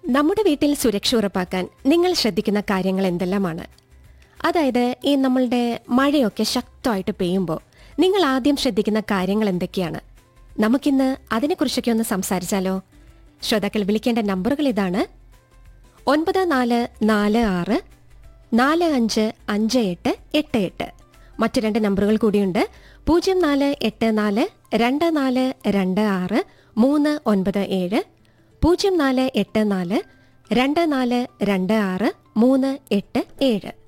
നമ്മുടെ വീട്ടിൽ സുരക്ഷ ഉറപ്പാക്കാൻ നിങ്ങൾ ശ്രദ്ധിക്കുന്ന കാര്യങ്ങൾ എന്തെല്ലാമാണ് അതായത് ഈ നമ്മളുടെ മഴയൊക്കെ ശക്തമായിട്ട് പെയ്യുമ്പോൾ നിങ്ങൾ ആദ്യം ശ്രദ്ധിക്കുന്ന കാര്യങ്ങൾ എന്തൊക്കെയാണ് നമുക്കിന്ന് അതിനെക്കുറിച്ചൊക്കെ ഒന്ന് സംസാരിച്ചാലോ ശ്രോതാക്കൾ വിളിക്കേണ്ട നമ്പറുകൾ ഇതാണ് ഒൻപത് നാല് നാല് ആറ് നാല് അഞ്ച് അഞ്ച് എട്ട് എട്ട് എട്ട് മറ്റു രണ്ട് നമ്പറുകൾ കൂടിയുണ്ട് പൂജ്യം നാല് എട്ട് നാല് രണ്ട് നാല് രണ്ട് ആറ് മൂന്ന് ഒൻപത് ഏഴ് പൂജ്യം നാല് എട്ട് നാല് രണ്ട് നാല് രണ്ട് ആറ് മൂന്ന് എട്ട് ഏഴ്